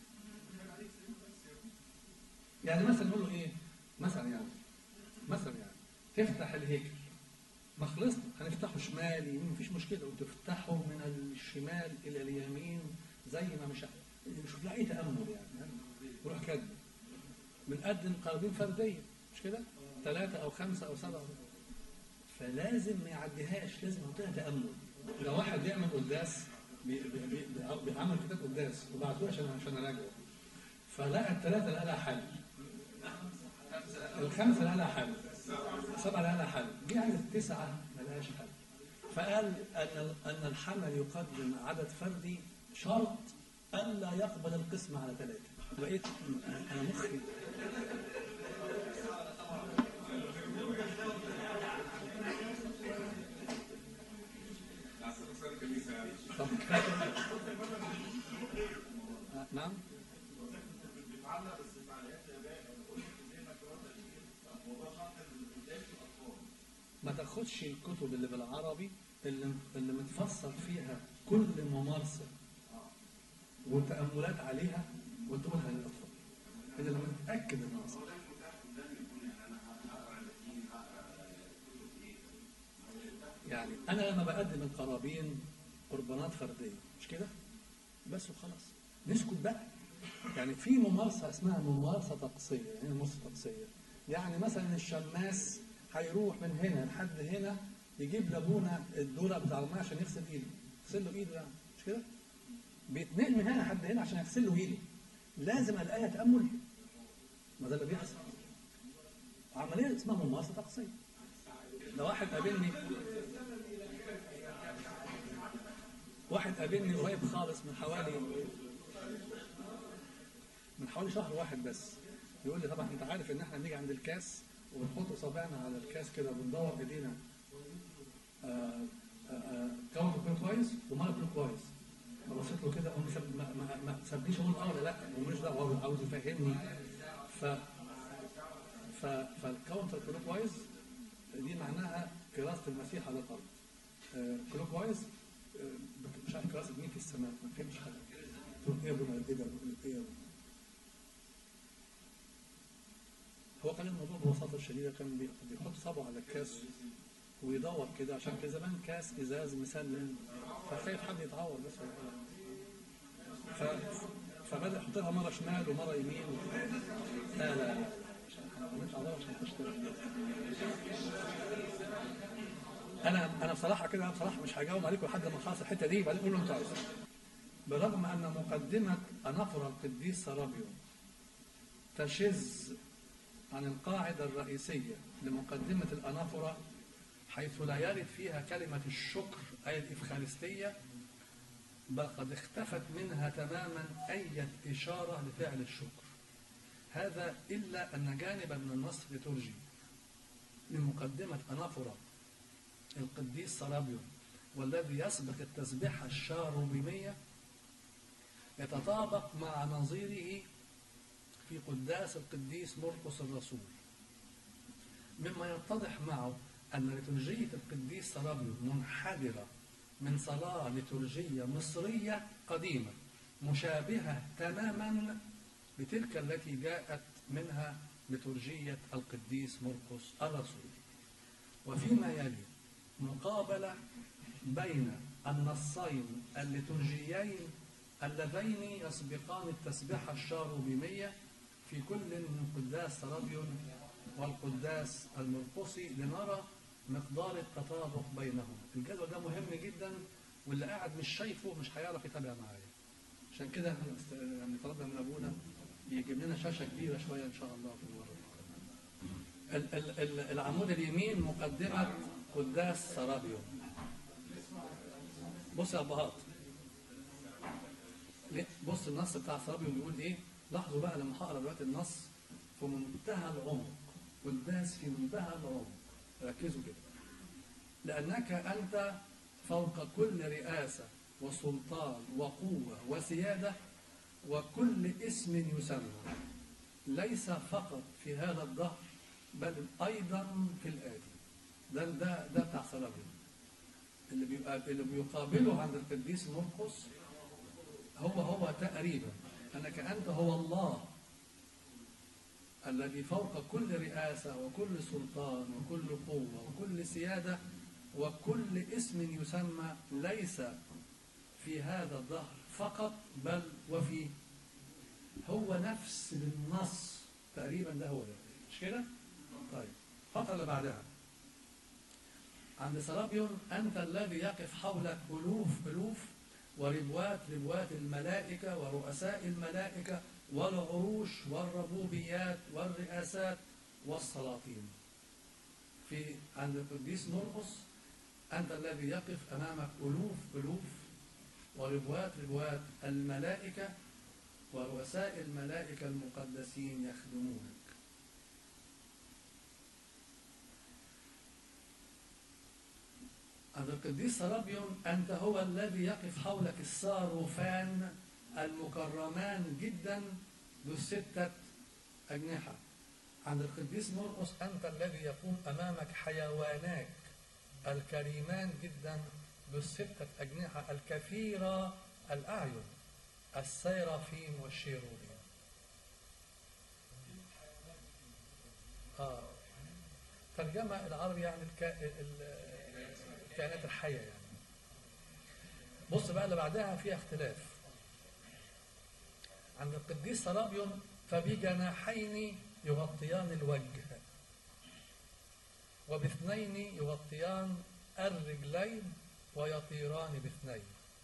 يعني مثلا نقول له ايه مثلا يعني مثلا يعني تفتح الهيكل ما خلصنا هنفتحه شمال يمين مفيش مشكله وتفتحه من الشمال الى اليمين زي ما مش شوف له اي تامل يعني وروح كاتبه بنقدم قرابين فرديه مش كده؟ ثلاثه او خمسه او سبعه فلازم ما يعديهاش لازم يحط لها تامل لو واحد بيعمل قداس بيعمل كتاب قداس وبعتوه عشان عشان اراجعه فلقى الثلاثه لقى لها حل الخمسه لقى لها حل سبعه لقى لها حل جه عند التسعه ما لهاش حل فقال ان ان الحمل يقدم عدد فردي شرط الا يقبل القسم على ثلاثه بقيت انا مخي طب نعم ما تاخدش الكتب اللي بالعربي اللي اللي متفصل فيها كل ممارسه وتاملات عليها وتقولها للاطفال الا لما تتاكد انها صح يعني انا لما بقدم القرابين قربانات فرديه مش كده بس وخلاص نسكت بقى يعني في ممارسه اسمها ممارسه طقسيه يعني ممارسه طقسيه يعني مثلا الشماس هيروح من هنا لحد هنا يجيب لابونا الدوره بتاع الماء عشان يغسل ايده يغسل له ايده يعني مش كده بيتنقل من هنا لحد هنا عشان يغسل له ايده لازم الاقيها تامل ما ده اللي بيحصل عمليه اسمها ممارسه طقسيه ده واحد قابلني واحد قابلني قريب خالص من حوالي من حوالي شهر واحد بس يقول لي طبعا انت عارف ان احنا بنيجي عند الكاس وبنحط اصابعنا على الكاس كده وبندور بايدينا كون يكون كويس وميه يكون كويس فبصيت له كده هو ما ما ما سابنيش اقول اه ولا لا هو مش دعوه هو عاوز يفهمني ف ف فالكاونتر كله كويس دي معناها كراسه المسيح على الارض كله كويس مش عارف كراسه مين في السماء ما فهمش حاجه قلت له ايه يا ابونا ايه ده ايه يا هو كان الموضوع ببساطه شديده كان بيحط صبعه على الكاس ويدور كده عشان كان زمان كاس ازاز مسلم فخايف حد يتعور بس ف... فبدا يحط لها مره شمال ومره يمين لا لا لا مش عشان تشتغل انا انا بصراحه كده بصراحه مش هجاوب عليكم لحد ما اخلص الحته دي بعدين قولوا انتوا عايزين برغم ان مقدمه انافر القديس سرابيون تشذ عن القاعدة الرئيسية لمقدمة الأنافورة حيث لا يرد فيها كلمة الشكر أي الإفخارستية بل قد اختفت منها تماما أي إشارة لفعل الشكر هذا إلا أن جانبا من النص الليتورجي من مقدمة أنافورة القديس صلابيون والذي يسبق التسبيحة الشاروبيمية يتطابق مع نظيره في قداس القديس مرقس الرسول مما يتضح معه أن ليتورجية القديس صلابيون منحدرة من صلاة ليتورجية مصرية قديمة مشابهة تماما بتلك التي جاءت منها ليتورجية القديس مرقس الرسول وفيما يلي مقابلة بين النصين الليتورجيين اللذين يسبقان التسبيحة الشاروبيمية في كل من قداس سرابيون والقداس المرقسي لنرى مقدار التطابق بينهم الجدول ده مهم جدا واللي قاعد مش شايفه مش هيعرف يتابع معايا عشان كده احنا است- يعني طلبنا من ابونا يجيب لنا شاشه كبيره شويه ان شاء الله في المره ال- ال- ال- العمود اليمين مقدمه قداس سرابيون بص يا ابهات ليه؟ بص النص بتاع سرابيون بيقول ايه لاحظوا بقى لما هقرا دلوقتي النص في منتهى العمق قداس في منتهى العمق ركزوا كده لأنك أنت فوق كل رئاسة وسلطان وقوة وسيادة وكل اسم يسمى ليس فقط في هذا الدهر بل أيضا في الآتي ده ده ده بتاع سلامي اللي بيبقى اللي بيقابله عند القديس مرقس هو هو تقريبا أنك أنت هو الله الذي فوق كل رئاسة وكل سلطان وكل قوة وكل سيادة وكل اسم يسمى ليس في هذا الظهر فقط بل وفي هو نفس النص تقريبا ده هو ده مش كده؟ طيب الفترة اللي بعدها عند سرابيون أنت الذي يقف حولك ألوف ألوف وربوات ربوات الملائكة ورؤساء الملائكة والعروش والربوبيات والرئاسات والسلاطين في عند القديس مرقس أنت الذي يقف أمامك ألوف ألوف وربوات ربوات الملائكة ورؤساء الملائكة المقدسين يخدمونك عند القديس سرابيون أنت هو الذي يقف حولك الصاروفان المكرمان جدا ذو ستة أجنحة عند القديس مرقس أنت الذي يقوم أمامك حيواناك الكريمان جدا ذو الستة أجنحة الكثيرة الأعين السيرافيم والشيروبيم آه. ترجمة العربي يعني الكا... ال- الكائنات الحية يعني بص بقى اللي بعدها فيها اختلاف عند القديس سرابيون فبجناحين يغطيان الوجه وباثنين يغطيان الرجلين ويطيران باثنين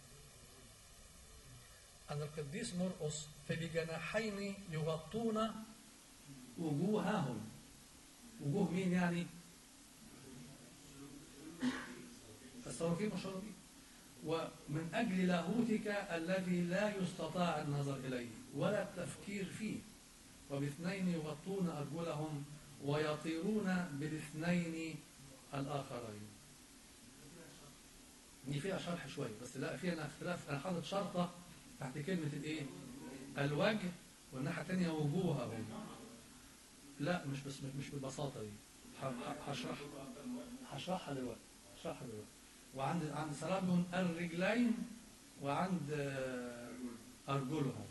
عند القديس مرقس فبجناحين يغطون وجوههم وجوه مين يعني؟ الصواريخ والشرابيم ومن أجل لاهوتك الذي لا يستطاع النظر إليه ولا التفكير فيه وباثنين يغطون أرجلهم ويطيرون بالاثنين الآخرين دي فيها شرح شوية بس لا فيها اختلاف أنا حاطط شرطة تحت كلمة الإيه؟ الوجه والناحية الثانية وجوههم لا مش بس مش بالبساطة دي ه- ه- هشرح هشرحها دلوقتي هشرحها دلوقتي وعند عند سرابهم الرجلين وعند آه، أرجلهم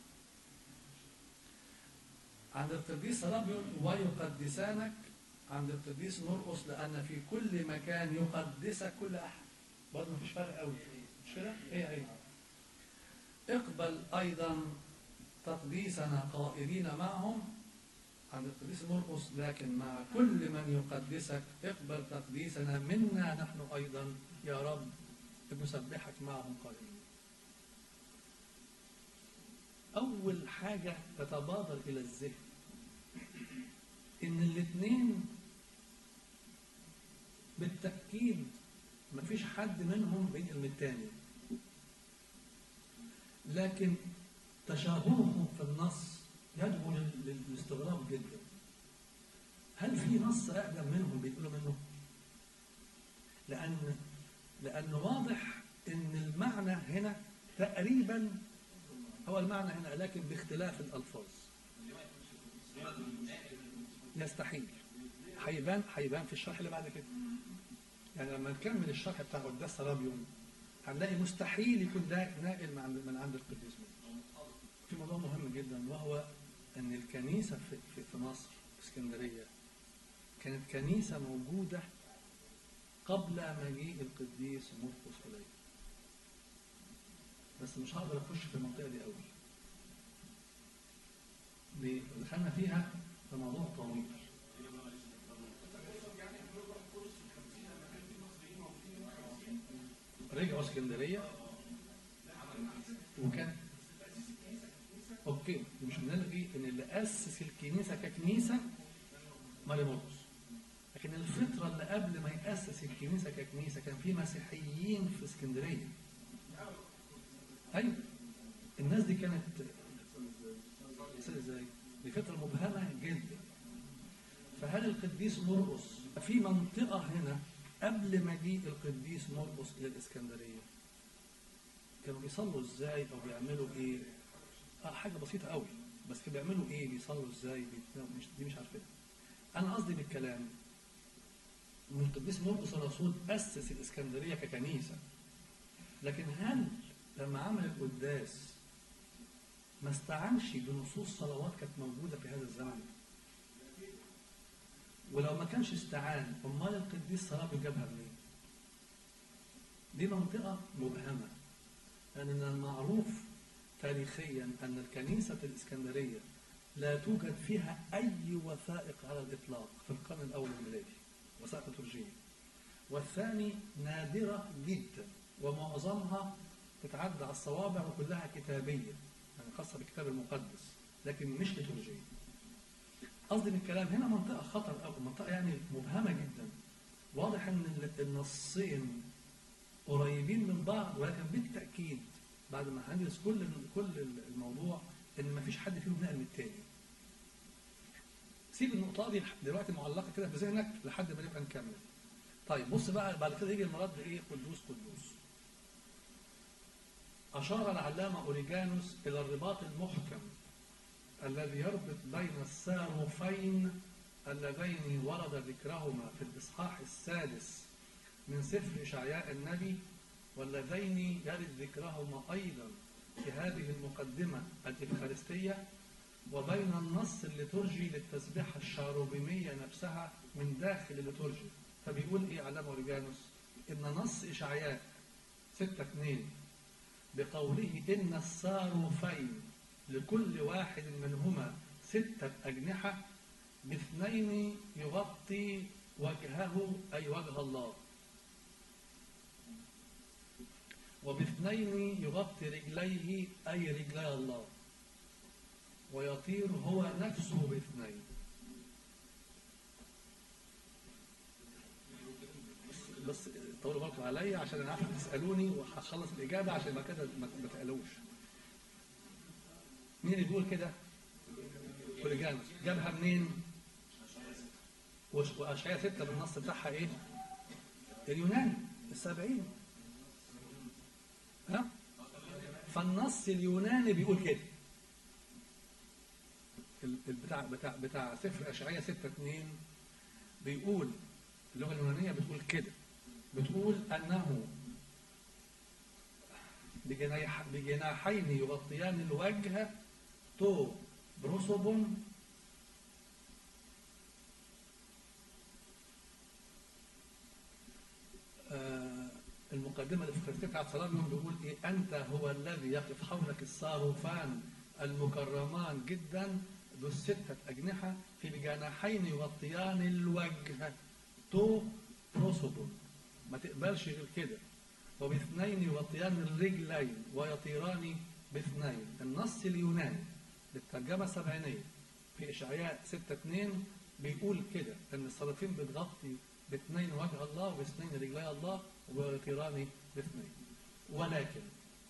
عند القديس سرابيون ويقدسانك عند القديس مرقس لأن في كل مكان يقدسك كل أحد برضه مفيش فرق قوي مش كده؟ هي هي اقبل أيضا تقديسنا قائلين معهم عند القديس مرقس لكن مع كل من يقدسك اقبل تقديسنا منا نحن أيضا يا رب بنسبحك معهم قائلين أول حاجة تتبادر إلى الذهن ان الاثنين بالتأكيد مفيش حد منهم بينقل من التاني لكن تشابههم في النص يدعو لل- للاستغراب جدا هل في نص أقدم منهم بيقولوا منه؟ لأن لأن واضح إن المعنى هنا تقريبا هو المعنى هنا لكن باختلاف الألفاظ يستحيل هيبان هيبان في الشرح اللي بعد كده يعني لما نكمل الشرح بتاع قداس رابيوم هنلاقي مستحيل يكون ده ناقل من عند من عند القديس موسى. في موضوع مهم جدا وهو ان الكنيسه في, في, في مصر في اسكندريه كانت كنيسه موجوده قبل مجيء القديس مرقس إليه بس مش هقدر اخش في المنطقه دي قوي ليه؟ دخلنا فيها في موضوع طويل رجعوا اسكندريه وكان اوكي مش بنلغي ان اللي اسس الكنيسه ككنيسه ماري مرقس لكن الفتره اللي قبل ما ياسس الكنيسه ككنيسه كان في مسيحيين في اسكندريه ايوه الناس دي كانت ازاي دي فتره مبهمه جدا فهل القديس مرقس في منطقه هنا قبل مجيء القديس مرقس الى الاسكندريه كانوا بيصلوا ازاي او بيعملوا ايه اه حاجه بسيطه قوي بس كانوا بيعملوا ايه بيصلوا ازاي بيتناولوا مش دي مش عارفين انا قصدي بالكلام ان القديس مرقس الرسول اسس الاسكندريه ككنيسه لكن هل لما عمل القداس ما استعنش بنصوص صلوات كانت موجوده في هذا الزمن ولو ما كانش استعان امال القديس صلاه جابها منين دي منطقه مبهمه لان من المعروف تاريخيا ان الكنيسه الاسكندريه لا توجد فيها اي وثائق على الاطلاق في القرن الاول الميلادي وثائق ليتورجيه والثاني نادره جدا ومعظمها تتعدى على الصوابع وكلها كتابيه يعني خاصه بالكتاب المقدس لكن مش ليتورجيه قصدي من الكلام هنا منطقه خطر او منطقه يعني مبهمه جدا واضح ان النصين قريبين من بعض ولكن بالتاكيد بعد ما هندرس كل كل الموضوع ان ما فيش حد فيهم نقل من التاني سيب النقطه دي دلوقتي معلقه كده في ذهنك لحد ما نبقى نكمل طيب بص بقى بعد كده يجي المراد ايه قدوس قدوس اشار العلامه اوريجانوس الى الرباط المحكم الذي يربط بين الساروفين اللذين ورد ذكرهما في الاصحاح السادس من سفر اشعياء النبي واللذين يرد ذكرهما ايضا في هذه المقدمه الافخارستيه وبين النص الليتورجي للتسبيحه الشاروبيميه نفسها من داخل الليتورجي فبيقول ايه علامه اوريجانوس ان نص اشعياء 6 2 بقوله ان الصاروفين لكل واحد منهما ستة أجنحة باثنين يغطي وجهه أي وجه الله وباثنين يغطي رجليه أي رجلي الله ويطير هو نفسه باثنين بس طولوا بالكم عليا عشان انا عارف تسالوني وهخلص الاجابه عشان ما كده ما تقلقوش مين اللي بيقول كده؟ اوريجانوس جابها منين؟ واشعياء ستة بالنص بتاعها ايه؟ اليوناني السبعين ها؟ فالنص اليوناني بيقول كده بتاع بتاع بتاع سفر اشعياء 6 2 بيقول اللغه اليونانيه بتقول كده بتقول انه بجناح بجناحين يغطيان الوجه تو بروسوب آه المقدمة الإفكارية بتاعت صلاة اليوم بيقول إيه أنت هو الذي يقف حولك الصاروفان المكرمان جدا ذو الستة أجنحة في بجناحين يغطيان الوجه تو بروسوب ما تقبلش غير كده وباثنين يغطيان الرجلين ويطيران باثنين النص اليوناني بالترجمة السبعينية في إشعياء 6 2 بيقول كده ان الصرافين بتغطي باثنين وجه الله وباثنين رجلي الله وبيطيران باثنين ولكن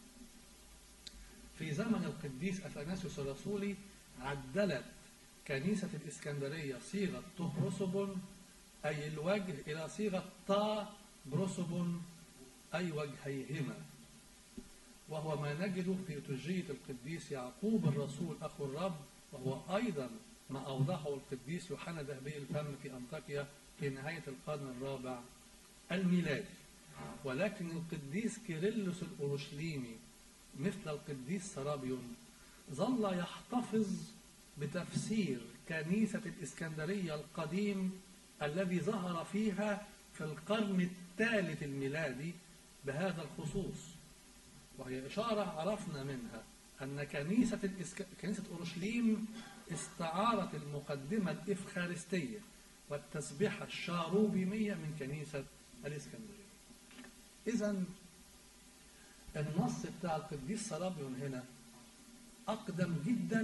في زمن القديس اثناسيوس الرسولي عدلت كنيسة الإسكندرية صيغة تبرسبون أي الوجه إلى صيغة تا برسبون أي وجهيهما وهو ما نجده في أتجية القديس يعقوب الرسول أخو الرب وهو أيضا ما أوضحه القديس يوحنا ذهبي الفم في أنطاكيا في نهاية القرن الرابع الميلادي ولكن القديس كيرلس الأورشليمي مثل القديس سرابيون ظل يحتفظ بتفسير كنيسة الإسكندرية القديم الذي ظهر فيها في القرن الثالث الميلادي بهذا الخصوص وهي إشارة عرفنا منها أن كنيسة الإسك... كنيسة أورشليم استعارت المقدمة الإفخارستية والتسبيحة الشاروبيمية من كنيسة الإسكندرية إذا النص بتاع القديس صلابيون هنا أقدم جدا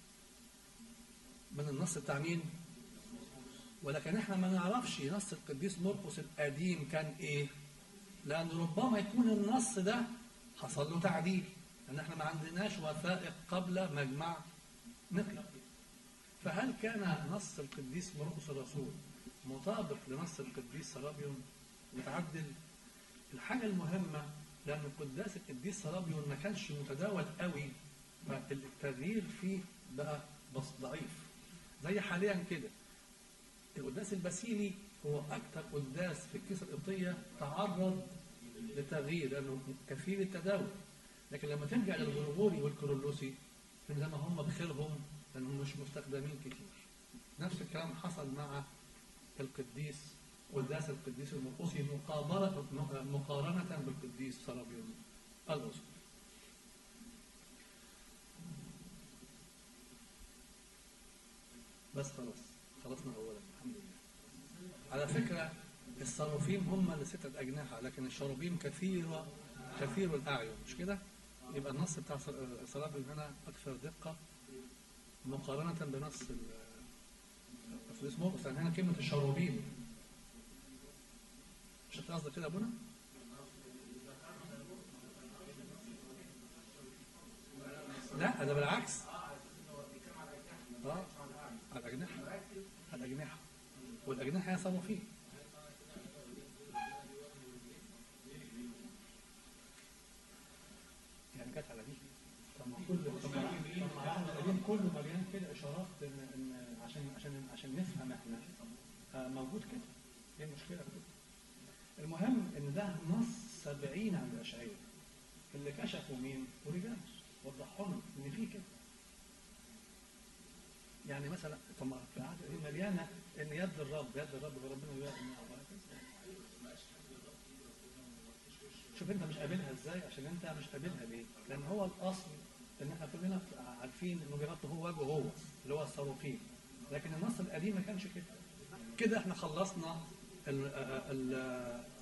من النص بتاع مين؟ ولكن احنا ما نعرفش نص القديس مرقس القديم كان ايه؟ لأن ربما يكون النص ده حصل له تعديل لأن احنا ما عندناش وثائق قبل مجمع نقلة فهل كان نص القديس مرقس الرسول مطابق لنص القديس سرابيون متعدل؟ الحاجة المهمة لأن القداس القديس سرابيون ما كانش متداول قوي فالتغيير فيه بقى بس ضعيف زي حاليا كده القداس الباسيلي هو أكثر قداس في الكنيسة القبطية تعرض لتغيير لأنه كثير التداول لكن لما ترجع للغرغوري والكرولوسي زي ما هم بخيرهم لأنهم مش مستخدمين كتير نفس الكلام حصل مع القديس قداس القديس المرقسي مقابلة مقارنة بالقديس سرابيون الأسقف بس خلاص خلصنا أولا الحمد لله على فكرة الصرافيم هم اللي ستة أجنحة لكن الشروبيم كثيرة كثير الأعين مش كده؟ يبقى النص بتاع صرافيم هنا أكثر دقة مقارنة بنص القديس مرقس لأن هنا كلمة الشروبيم مش انت قصدك كده يا ابونا؟ لا ده بالعكس اه على الأجنحة على الأجنحة والأجنحة هي صرافين يعني جت على دي طب ما كل طب ما طب ما العهد القديم كله مليان كده اشارات ان ان عشان عشان عشان نفهم احنا آه موجود كده ايه المشكله في كده المهم ان ده نص سبعين عند الاشعريه اللي كشفوا مين؟ اوريجانوس وضحوا لنا ان في كده يعني مثلا طب ما في العهد القديم مليانه ان يد الرب يد الرب وربنا وهكذا شوف انت مش قابلها ازاي عشان انت مش قابلها ليه؟ لان هو الاصل ان احنا كلنا عارفين انه بيغطي هو وجهه هو اللي هو الصاروخين لكن النص القديم ما كانش كده كده احنا خلصنا ال ال